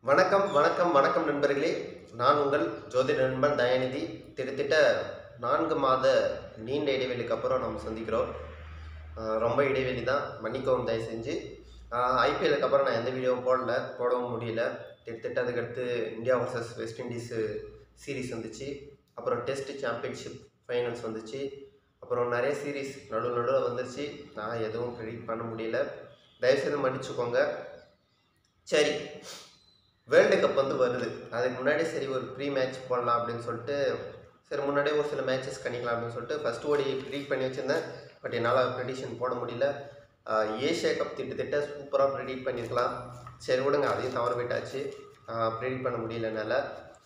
வணக்கம் வணக்கம் வணக்கம் நண்பர்களே நான் உங்கள் ஜோதிட நண்பன் தயாநிதி கிட்டத்தட்ட நான்கு மாத நீண்ட இடைவெளிக்கு அப்புறம் நம்ம சந்திக்கிறோம் ஆஹ் ரொம்ப இடைவெளி தான் மன்னிக்கவும் தயவு செஞ்சு ஐபிஎலுக்கு அப்புறம் நான் எந்த வீடியோவும் போடல போடவும் முடியல கிட்டத்தட்ட அதுக்கடுத்து India versus West Indies series வந்துச்சு அப்புறம் டெஸ்ட் சாம்பியன்ஷிப் ஃபைனல்ஸ் வந்துச்சு அப்புறம் நிறைய சீரீஸ் நடுவு நடுவில் வந்துருச்சு நான் எதுவும் ப்ரிடிக்ட் பண்ண முடியல தயவுசெய்து மன்னிச்சுக்கோங்க சரி வேர்ல்டு கப் வந்து வருது அதுக்கு முன்னாடி சரி ஒரு ப்ரீ மேட்ச் போடலாம் அப்படின்னு சொல்லிட்டு சரி முன்னாடியே ஒரு சில மேட்சஸ் கணிக்கலாம் அப்படின்னு சொல்லிட்டு ஃபஸ்ட் ஓடி ப்ரிடிக் பண்ணி வச்சுருந்தேன் பட் என்னால் ப்ரெடிஷன் போட முடியல ஆஹ் ஏஷியா கப் திட்டத்திட்ட சூப்பராக ப்ரெடிக்ட் பண்ணியிருக்கலாம் சரி விடுங்க அதையும் தவற போயிட்டாச்சு ப்ரெடிக்ட் பண்ண முடியல என்னால்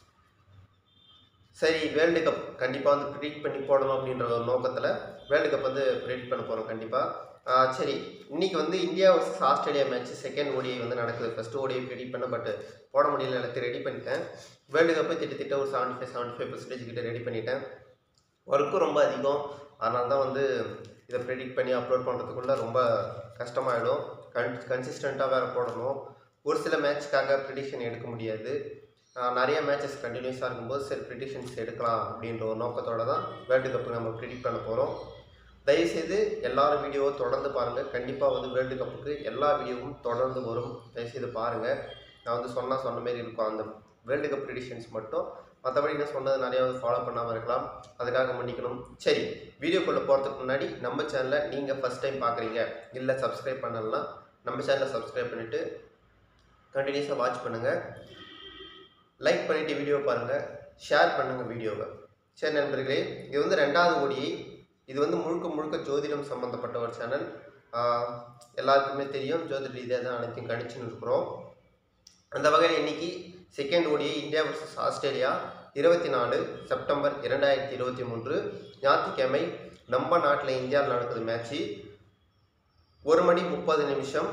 சரி வேர்ல்டு கப் கண்டிப்பாக வந்து ப்ரிடிக்ட் பண்ணி போடணும் அப்படின்ற ஒரு நோக்கத்தில் வேர்ல்டு கப் வந்து ப்ரிடிக்ட் பண்ண போகிறோம் கண்டிப்பாக சரி இன்னைக்கு வந்து India versus Australia match second ODI வந்து நடக்குது ஃபர்ஸ்ட் ஓடிஐ ப்ரிடிக்ட் பண்ண பட் போட முடியல எல்லாத்தையும் ரெடி பண்ணிட்டேன் வேர்ல்டு கப்பு திட்டத்திட்ட ஒரு seventy five seventy five percentage கிட்ட ரெடி பண்ணிட்டேன் ஒர்க்கும் ரொம்ப அதிகம் அதனால தான் வந்து இதை ப்ரெடிக்ட் பண்ணி அப்லோட் பண்ணுறதுக்குள்ளே ரொம்ப கஷ்டமாயிடும் கன் கன்சிஸ்டண்ட்டாக வேறு போடணும் ஒரு சில மேட்ச்க்காக ப்ரிடிக்ஷன் எடுக்க முடியாது ஆஹ் நிறைய மேட்சஸ் கண்டினியூஸாக இருக்கும்போது சரி ப்ரிடிக்ஷன்ஸ் எடுக்கலாம் அப்படின்ற ஒரு நோக்கத்தோட தான் வேர்ல்டு கப்பு நம்ம ப்ரிடிக்ட் பண்ண போகிறோம் தயவுசெய்து எல்லாரும் வீடியோவை தொடர்ந்து பாருங்கள் கண்டிப்பாக வந்து வேர்ல்டு கப்புக்கு எல்லா வீடியோவும் தொடர்ந்து வரும் தயவுசெய்து பாருங்கள் நான் வந்து சொன்னால் சொன்ன மாதிரி இருக்கும் அந்த வேர்ல்டு கப் ப்ரிடிஷன்ஸ் மட்டும் மற்றபடி நான் சொன்னது நிறையா வந்து ஃபாலோ பண்ணாமல் இருக்கலாம் அதுக்காக மன்னிக்கணும் சரி வீடியோக்குள்ளே போகிறதுக்கு முன்னாடி நம்ம சேனலை நீங்கள் ஃபஸ்ட் டைம் பார்க்குறீங்க இல்லை சப்ஸ்கிரைப் பண்ணலன்னா நம்ம சேனலை சப்ஸ்கிரைப் பண்ணிவிட்டு கண்டினியூஸாக வாட்ச் பண்ணுங்கள் லைக் பண்ணிவிட்டு வீடியோ பாருங்கள் ஷேர் பண்ணுங்கள் வீடியோவை சரி நண்பர்களே இது வந்து ரெண்டாவது ஓடியை இது வந்து முழுக்க முழுக்க ஜோதிடம் சம்மந்தப்பட்ட ஒரு சேனல் எல்லாருக்குமே தெரியும் ஜோதிட ரீதியாக தான் அனைத்தையும் கணிச்சுன்னு இருக்கிறோம் அந்த வகையில் இன்னைக்கு செகண்ட் ஓடியை இந்தியா vs ஆஸ்திரேலியா இருபத்தி நாலு செப்டம்பர் இரண்டாயிரத்தி இருபத்தி மூன்று ஞாயிற்றுக்கிழமை நம்ம நாட்டில் இந்தியாவில் நடக்குது மேட்ச்சு ஒரு மணி முப்பது நிமிஷம்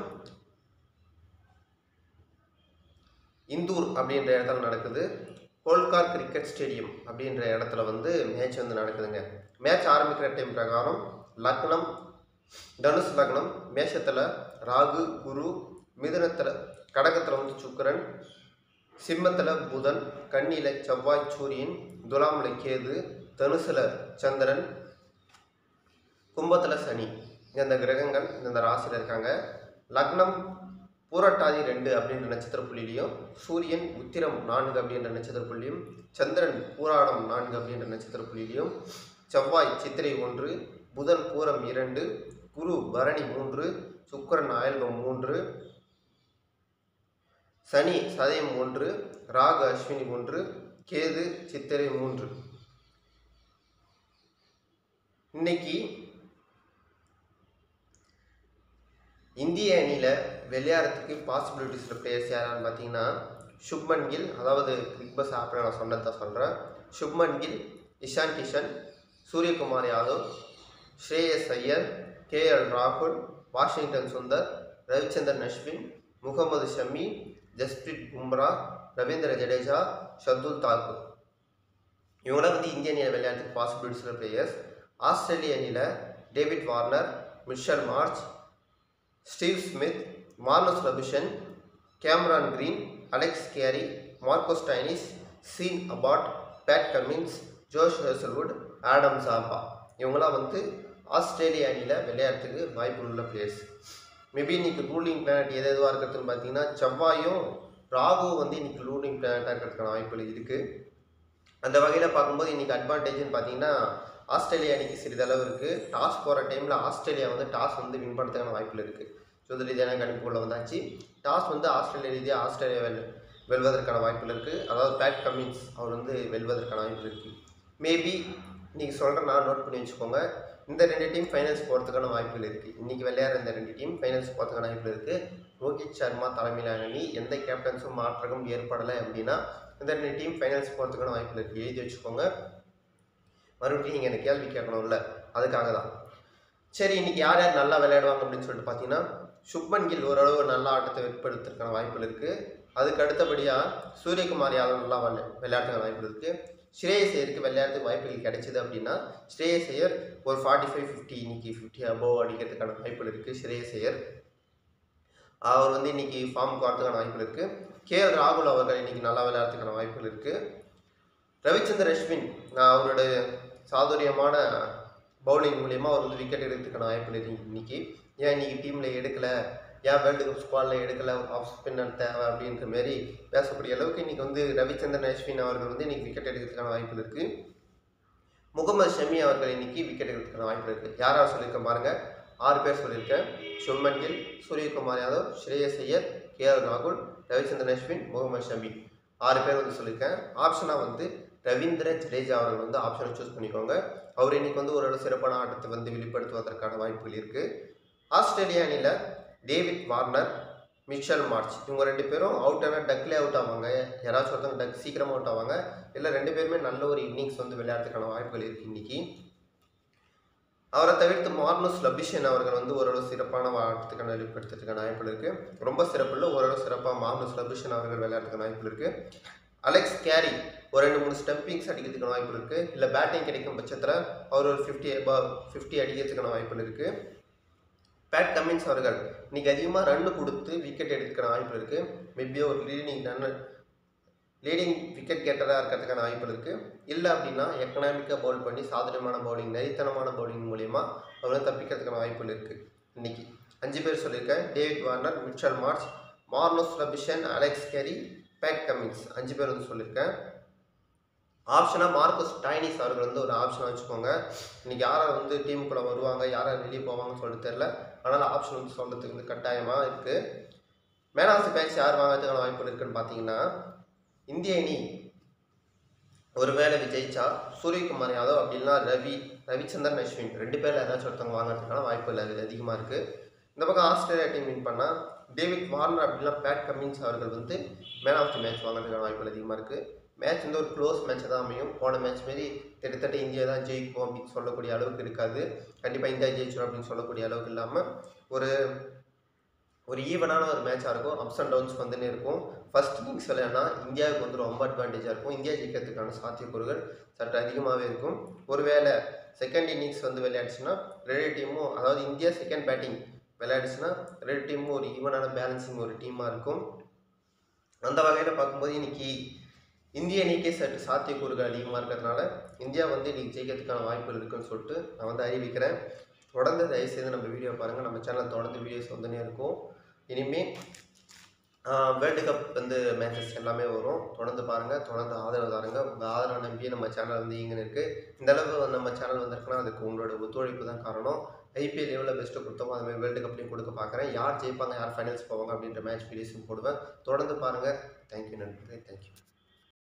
இந்தூர் அப்படின்ற இடத்துல நடக்குது கோல்கார் கிரிக்கெட் ஸ்டேடியம் அப்படின்ற இடத்துல வந்து மேட்ச் வந்து நடக்குதுங்க மேட்ச் ஆரம்பிக்கிற டைம் பிரகாரம் லக்னம் தனுஷ் லக்னம் மேஷத்தில் ராகு குரு மிதுனத்தில் கடகத்தில் வந்து சுக்கிரன் சிம்மத்தில் புதன் கன்னியில் செவ்வாய் சூரியன் துலாமில் கேது தனுசில் சந்திரன் கும்பத்தில் சனி இந்த கிரகங்கள் இந்த ராசியில் இருக்காங்க லக்னம் பூரட்டாதி ரெண்டு அப்படின்ற நட்சத்திர புள்ளியிலையும் சூரியன் உத்திரம் நான்கு அப்படின்ற நட்சத்திர புள்ளியும் சந்திரன் பூராடம் நான்கு அப்படின்ற நட்சத்திர புள்ளியிலையும் செவ்வாய் சித்திரை ஒன்று புதன் பூரம் இரண்டு குரு பரணி மூன்று சுக்கிரன் ஆயல்பம் மூன்று சனி சதயம் ஒன்று ராகு அஸ்வினி ஒன்று கேது சித்திரை மூன்று இன்னைக்கு இந்திய அணியில் விளையாடுறதுக்கு பாசிபிலிட்டிஸில் பிளேயர்ஸ் யாரான்னு பார்த்தீங்கன்னா சுப்மன் கில் அதாவது பிக் பாஸ் ஆப்பில் நான் சொன்னதை சொல்கிறேன் சுப்மன் கில் இஷான் கிஷன் சூரியகுமார் யாதவ் ஸ்ரேயஸ் ஐயர் கே எல் ராகுல் வாஷிங்டன் சுந்தர் ரவிச்சந்திரன் அஸ்வின் முகமது ஷமி ஜஸ்பிரீத் பும்ரா ரவீந்திர ஜடேஜா ஷர்துல் தாக்கூர் இவங்களாம் வந்து இந்திய அணியில் விளையாடுறதுக்கு பாசிபிலிட்டிஸில் பிளேயர்ஸ் ஆஸ்திரேலிய அணியில் David Warner Mitchell Marsh Steve Smith Marnus Labuschagne Cameron Green Alex Carey Marcus Stoinis Sean Abbott Pat Cummins Josh Hazlewood Adam Zampa இவங்களாம் வந்து ஆஸ்திரேலிய அணியில் விளையாடுறதுக்கு வாய்ப்பு உள்ள பிளேயர்ஸ் மேபி இன்னைக்கு ரூலிங் பிளானட் எது எதுவாக இருக்கிறதுன்னு பார்த்தீங்கன்னா செவ்வாயும் ராகுவும் வந்து இன்னைக்கு ரூலிங் பிளானட்டாக இருக்கிறதுக்கான வாய்ப்புகள் இருக்குது அந்த வகையில் பார்க்கும்போது இன்னைக்கு அட்வான்டேஜ்னு பார்த்தீங்கன்னா ஆஸ்திரேலியா அணிக்கு சிறிதளவு இருக்குது டாஸ் போகிற டைமில் ஆஸ்திரேலியா வந்து டாஸ் வந்து வின் பண்ணுறதுக்கான வாய்ப்புகள் இருக்குது ஸோ இது ரீதியான கணிப்புக்குள்ள வந்தாச்சு டாஸ் வந்து ஆஸ்திரேலியா ரீதியாக ஆஸ்திரேலியா வெல் வெல்வதற்கான வாய்ப்புகள் இருக்குது அதாவது பேட் கமின்ஸ் அவர் வந்து வெல்வதற்கான வாய்ப்பு இருக்குது மேபி நீங்கள் சொல்கிற நான் நோட் பண்ணி வச்சுக்கோங்க இந்த ரெண்டு டீம் ஃபைனல்ஸ் போகிறதுக்கான வாய்ப்புகள் இருக்குது இன்றைக்கி விளையாடுற இந்த ரெண்டு டீம் ஃபைனல்ஸ் போகிறதுக்கான வாய்ப்புகள் இருக்குது ரோஹித் சர்மா தலைமையிலான அணி எந்த கேப்டன்ஸும் மாற்றமும் ஏற்படலை அப்படின்னா இந்த ரெண்டு டீம் ஃபைனல்ஸ் போகிறதுக்கான வாய்ப்புகள் இருக்குது எழுதி வச்சுக்கோங்க மறுபடியும் நீங்கள் எனக்கு கேள்வி கேட்கணும்ல அதுக்காக தான் சரி இன்னைக்கு யார் யார் நல்லா விளையாடுவாங்க அப்படின்னு சொல்லிட்டு பார்த்தீங்கன்னா சுப்மன் கில் ஓரளவு நல்ல ஆட்டத்தை வெளிப்படுத்துறதுக்கான வாய்ப்புகள் இருக்குது அதுக்கு அடுத்தபடியாக சூரியகுமார் யாதவ் நல்லா விளை விளையாட்டுக்கான வாய்ப்பு இருக்குது ஸ்ரேயஸ் ஐயருக்கு விளையாடுறதுக்கு வாய்ப்புகள் கிடைச்சிது அப்படின்னா ஸ்ரேயஸ் ஐயர் ஒரு ஃபார்ட்டி ஃபைவ் ஃபிஃப்டி இன்னைக்கு ஃபிஃப்டி அபோவ் அடிக்கிறதுக்கான வாய்ப்புகள் இருக்குது ஸ்ரேயஸ் ஐயர் அவர் வந்து இன்னைக்கு ஃபார்முக்கு வரதுக்கான வாய்ப்பு இருக்குது கே எல் ராகுல் அவர்கள் இன்னைக்கு நல்லா விளையாடுறதுக்கான வாய்ப்புகள் இருக்குது ரவிச்சந்திர அஸ்வின் நான் அவருடைய சாதுரியமான பவுலிங் மூலியமாக அவர் வந்து விக்கெட் எடுக்கிறதுக்கான வாய்ப்புகள் இருக்கு இன்னைக்கு ஏன் இன்னைக்கு டீமில் எடுக்கல ஏன் வேர்ல்டு கப் ஸ்குவாடில் எடுக்கல ஆஃப் ஸ்பின்னர் தேவை அப்படின்ற மாரி பேசக்கூடிய அளவுக்கு இன்னைக்கு வந்து ரவிச்சந்திரன் அஸ்வின் அவர்கள் வந்து இன்னைக்கு விக்கெட் எடுக்கிறதுக்கான வாய்ப்புகள் இருக்குது முகமது ஷமி அவர்கள் இன்னைக்கு விக்கெட் எடுக்கிறதுக்கான வாய்ப்பு இருக்குது யார் யார் சொல்லியிருக்கேன் பாருங்க ஆறு பேர் சொல்லியிருக்கேன் சுப்மன் கில் சூரியகுமார் யாதவ் ஸ்ரேயஸ் ஐயர் கே எல் ராகுல் ரவிச்சந்திரன் அஸ்வின் முகமது ஷமி ஆறு பேர் வந்து சொல்லியிருக்கேன் ஆப்ஷனாக வந்து ரவீந்திர ஜடேஜா அவர்கள் வந்து ஆப்ஷனை சூஸ் பண்ணிக்கோங்க அவர் இன்னைக்கு வந்து ஓரளவு சிறப்பான ஆட்டத்தை வந்து வெளிப்படுத்துவதற்கான வாய்ப்புகள் இருக்குது ஆஸ்திரேலியா அணியில் டேவிட் வார்னர் மிச்சல் மார்ச் இவங்க ரெண்டு பேரும் அவுட் ஆனால் டக்லே அவுட் ஆவாங்க யாராச்சும் ஒருத்தவங்க டக் சீக்கிரமாக அவுட் ஆவாங்க இல்லை ரெண்டு பேருமே நல்ல ஒரு இன்னிங்ஸ் வந்து விளையாடுறதுக்கான வாய்ப்புகள் இருக்குது இன்னைக்கு அவரை தவிர்த்து மார்னஸ் லபிஷன் அவர்கள் வந்து ஓரளவு சிறப்பான ஆட்டத்துக்கான வெளிப்படுத்துறதுக்கான வாய்ப்புகள் இருக்குது ரொம்ப சிறப்பு இல்லை ஓரளவு சிறப்பாக மார்னஸ் லபிஷன் அவர்கள் விளையாடுறதுக்கான வாய்ப்புகள் இருக்குது அலெக்ஸ் கேரி ஒரு ரெண்டு மூணு ஸ்டம்பிங்ஸ் அடிக்கிறதுக்கான வாய்ப்பு இருக்குது இல்லை பேட்டிங் கிடைக்கும் பட்சத்தில் அவர் ஒரு ஃபிஃப்டி ஃபிஃப்டி அடிக்கிறதுக்கான வாய்ப்புகள் இருக்குது பேட் கமின்ஸ் அவர்கள் இன்னைக்கு அதிகமாக ரன் கொடுத்து விக்கெட் எடுக்கிறதுக்கான வாய்ப்பு இருக்குது மேபி ஒரு லீடிங் ரன் லீடிங் விக்கெட் கேட்டராக இருக்கிறதுக்கான வாய்ப்பு இருக்குது இல்லை அப்படின்னா எக்கனாமிக்காக பவுல் பண்ணி சாதுரியமான பவுலிங் நரித்தனமான பவுலிங் மூலிமா அவர் வந்து தப்பிக்கிறதுக்கான வாய்ப்புகள் இருக்குது இன்னைக்கு அஞ்சு பேர் சொல்லியிருக்கேன் David Warner Mitchell Marsh Marnus Labuschagne Alex Carey Pat Cummins அஞ்சு பேர் வந்து சொல்லியிருக்கேன் ஆப்ஷனாக மார்க்கஸ் டைனிஸ் அவர்கள் வந்து ஒரு ஆப்ஷனாக வச்சுக்கோங்க இன்னைக்கு யாரை வந்து டீமுக்குள்ளே வருவாங்க யாரை வெளியே போவாங்கன்னு சொல்லிட்டு தெரில அதனால் ஆப்ஷன் வந்து சொல்கிறதுக்கு வந்து கட்டாயமாக இருக்குது மேன் ஆஃப் தி மேட்ச் யார் வாங்குறதுக்கான வாய்ப்பு இருக்குன்னு பார்த்தீங்கன்னா இந்திய அணி ஒருவேளை விஜயிச்சா சூரியகுமார் யாதவ் அப்படின்னா ரவி ரவிச்சந்திரன் அஸ்வின் ரெண்டு பேரில் ஏதாச்சும் ஒருத்தவங்க வாங்குறதுக்கான வாய்ப்பு அது அதிகமாக இருக்குது இந்த பக்கம் ஆஸ்திரேலியா டீம் வின் பண்ணால் டேவிட் வார்னர் அப்படின்னா பேட் கமின்ஸ் அவர்கள் வந்து மேன் ஆஃப் தி மேட்ச் வாங்குறதுக்கான வாய்ப்புகள் அதிகமாக இருக்குது மேட்ச் வந்து ஒரு க்ளோஸ் மேட்ச் தான் அமையும் போன மேட்ச் மாரி கிட்டத்தட்ட இந்தியா தான் ஜெயிக்கும் அப்படின்னு சொல்லக்கூடிய அளவுக்கு இருக்காது கண்டிப்பாக இந்தியா ஜெயிச்சிடும் அப்படின்னு சொல்லக்கூடிய அளவுக்கு இல்லாமல் ஒரு ஒரு ஈவனான ஒரு மேட்சாக இருக்கும் அப்ஸ் அண்ட் டவுன்ஸ் வந்துன்னே இருக்கும் ஃபர்ஸ்ட் இன்னிங்ஸ் விளையாடினா இந்தியாவுக்கு வந்து ரொம்ப அட்வான்டேஜாக இருக்கும் இந்தியா ஜெயிக்கிறதுக்கான சாத்தியக்கூறுகள் சற்று அதிகமாகவே இருக்கும் ஒருவேளை செகண்ட் இன்னிங்ஸ் வந்து விளையாடுச்சுன்னா ரெண்டு டீமும் அதாவது இந்தியா செகண்ட் பேட்டிங் விளையாடுச்சுன்னா ரெண்டு டீமும் ஒரு ஈவனான பேலன்சிங் ஒரு டீமாக இருக்கும் அந்த வகையில் பார்க்கும்போது இன்னைக்கு இந்திய அணிக்கே சற்று சாத்தியக்கூறுகள் அதிகமாக இருக்கிறதுனால இந்தியா வந்து இன்னைக்கு ஜெயிக்கிறதுக்கான வாய்ப்புகள் இருக்குன்னு சொல்லிட்டு நான் வந்து அறிவிக்கிறேன் தொடர்ந்து தயவுசெய்து நம்ம வீடியோ பாருங்கள் நம்ம சேனல் தொடர்ந்து வீடியோஸ் வந்துனே இருக்கும் இனிமேல் வேர்ல்டு கப் வந்து மேட்சஸ் எல்லாமே வரும் தொடர்ந்து பாருங்கள் தொடர்ந்து ஆதரவு தாருங்க உங்கள் ஆதரவை நம்பி நம்ம சேனல் வந்து இங்கே இருக்குது இந்த அளவு நம்ம சேனல் வந்திருக்குன்னா அதுக்கு உங்களோட ஒத்துழைப்பு தான் காரணம் ஐபிஎல் எவ்வளோ பெஸ்ட்டு கொடுத்தோமோ அதுமாதிரி வேர்ல்டு கப்லையும் கொடுக்க பார்க்குறேன் யார் ஜெயிப்பாங்க யார் ஃபைனல்ஸ் போவாங்க அப்படின்ற மேட்ச் வீடியோஸும் போடுவேன் தொடர்ந்து பாருங்கள் தேங்க்யூ நண்பர்களே தேங்க்யூ